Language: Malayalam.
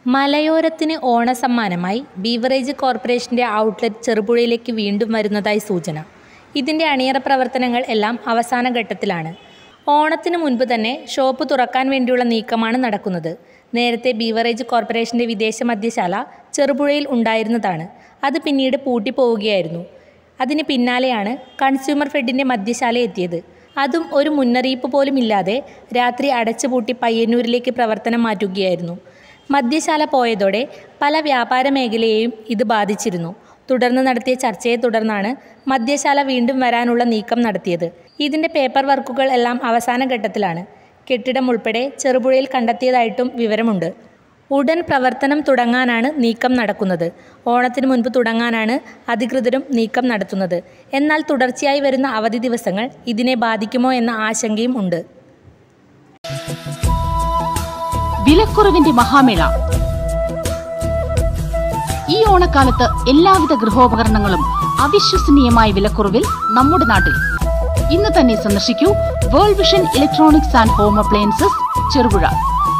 മലയോരത്തിന് ഓണസമ്മാനമായി ബീവറേജ് കോർപ്പറേഷന്റെ ഔട്ട്ലെറ്റ് ചെറുപുഴയിലേക്ക് വീണ്ടും വരുന്നതായി സൂചന ഇതിന്റെ അണിയറ പ്രവർത്തനങ്ങൾ എല്ലാം അവസാന ഘട്ടത്തിലാണ് ഓണത്തിന് മുൻപ് തന്നെ ഷോപ്പ് തുറക്കാൻ വേണ്ടിയുള്ള നീക്കമാണ് നടക്കുന്നത് നേരത്തെ ബീവറേജ് കോർപ്പറേഷന്റെ വിദേശ മദ്യശാല ചെറുപുഴയിൽ ഉണ്ടായിരുന്നതാണ് അത് പിന്നീട് പൂട്ടിപ്പോവുകയായിരുന്നു അതിന് പിന്നാലെയാണ് കൺസ്യൂമർ ഫെഡിന്റെ മദ്യശാല എത്തിയത് അതും ഒരു മുന്നറിയിപ്പ് പോലും ഇല്ലാതെ രാത്രി അടച്ചുപൂട്ടി പയ്യന്നൂരിലേക്ക് പ്രവർത്തനം മാറ്റുകയായിരുന്നു മദ്യശാല പോയതോടെ പല വ്യാപാര മേഖലയെയും ഇത് ബാധിച്ചിരുന്നു തുടർന്ന് നടത്തിയ ചർച്ചയെ തുടർന്നാണ് മദ്യശാല വീണ്ടും വരാനുള്ള നീക്കം നടത്തിയത് ഇതിന്റെ പേപ്പർ വർക്കുകൾ എല്ലാം അവസാന ഘട്ടത്തിലാണ് കെട്ടിടം ഉൾപ്പെടെ ചെറുപുഴയിൽ കണ്ടെത്തിയതായിട്ടും വിവരമുണ്ട് ഉടൻ പ്രവർത്തനം തുടങ്ങാനാണ് നീക്കം നടക്കുന്നത് ഓണത്തിന് മുൻപ് തുടങ്ങാനാണ് അധികൃതരും നീക്കം നടത്തുന്നത് എന്നാൽ തുടർച്ചയായി വരുന്ന അവധി ദിവസങ്ങൾ ഇതിനെ ബാധിക്കുമോ എന്ന ആശങ്കയും ഉണ്ട് വിലക്കുറവിന്റെ മഹാമേള ഈ ഓണക്കാലത്ത് എല്ലാവിധ ഗൃഹോപകരണങ്ങളും അവിശ്വസനീയമായ വിലക്കുറവിൽ നമ്മുടെ നാട്ടിൽ ഇന്ന് തന്നെ സന്ദർശിക്കൂ World Vision Electronics and Home Appliances Cherupuzha